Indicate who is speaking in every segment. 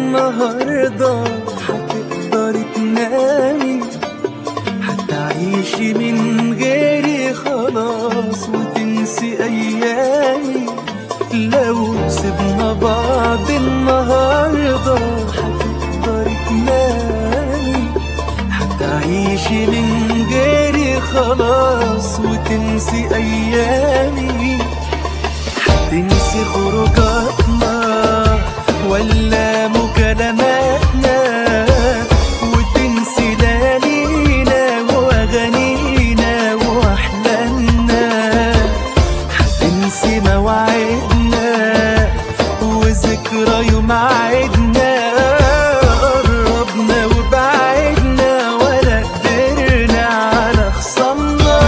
Speaker 1: النهاردة هتقدري تنامي هتعيشي من غيري خلاص وتنسي أيامي لو سيبنا بعض النهاردة هتقدري تنامي هتعيشي من غيري خلاص وتنسي أيامي هتنسي خروجاتنا ولا مكالماتنا وتنسي ليالينا واغانينا واحلامنا هتنسي مواعيدنا وذكرى يوم عيدنا قربنا وبعدنا ولا قدرنا على خصمنا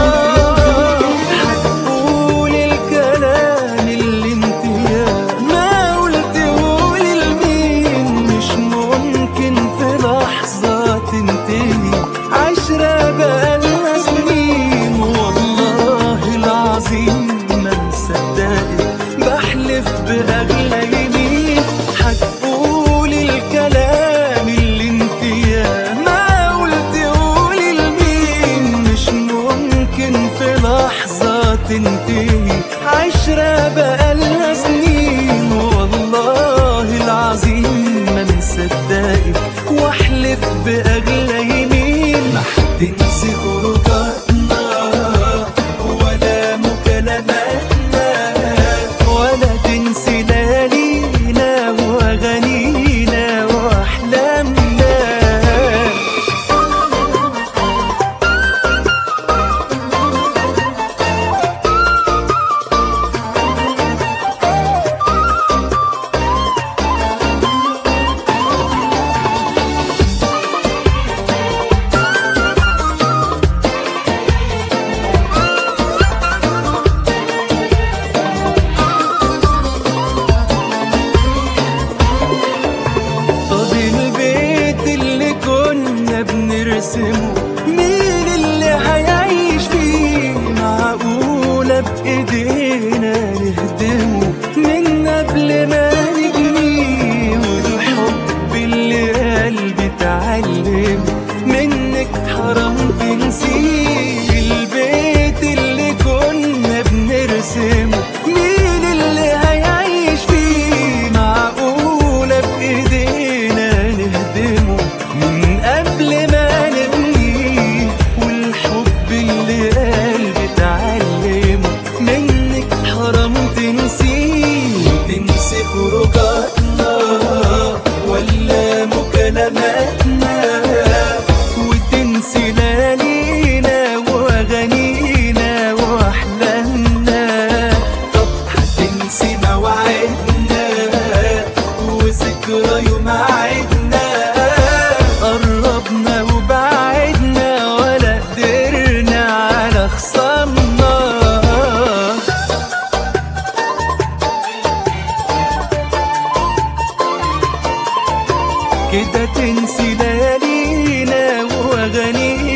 Speaker 1: هتقول الكلام اللي انت يا ما قلتهولي لمين مش ممكن في لحظة تنتهي عشرة بقالنا سنين والله العظيم ما مصدقك بحلف بأغلى يمين هتقول الكلام اللي انت يا ما قلتهولي لمين مش ممكن في لحظة تنتهي عشرة بقالنا سنين والله العظيم ما مصدقك واحلف بأغلى يمين ما هتنسي خروجاتنا ولا مكالماتنا ولا تنسي ليالينا واغانينا واحلامنا طب البيت اللي كنا بنرسمه مين اللي هيعيش فيه معقولة بإيدينا نهدمه من قبل ما نبنيه والحب اللي قلبي اتعلم منك حرام تنسيه البيت اللي كنا بنرسمه مين اللي هيعيش فيه معقولة بإيدينا نهدمه من قبل ما نبنيه والحب اللي قلبي اتعلمه منك حرام تنسيه تنسي خروجاتنا ولا مكالماتنا وتنسي ليالينا واغانينا واحلامنا طب هتنسي مواعيدنا وذكرى يوم عيدنا قربنا وبعدنا ولا قدرنا على خصمنا كده تنسي ليالينا واغانينا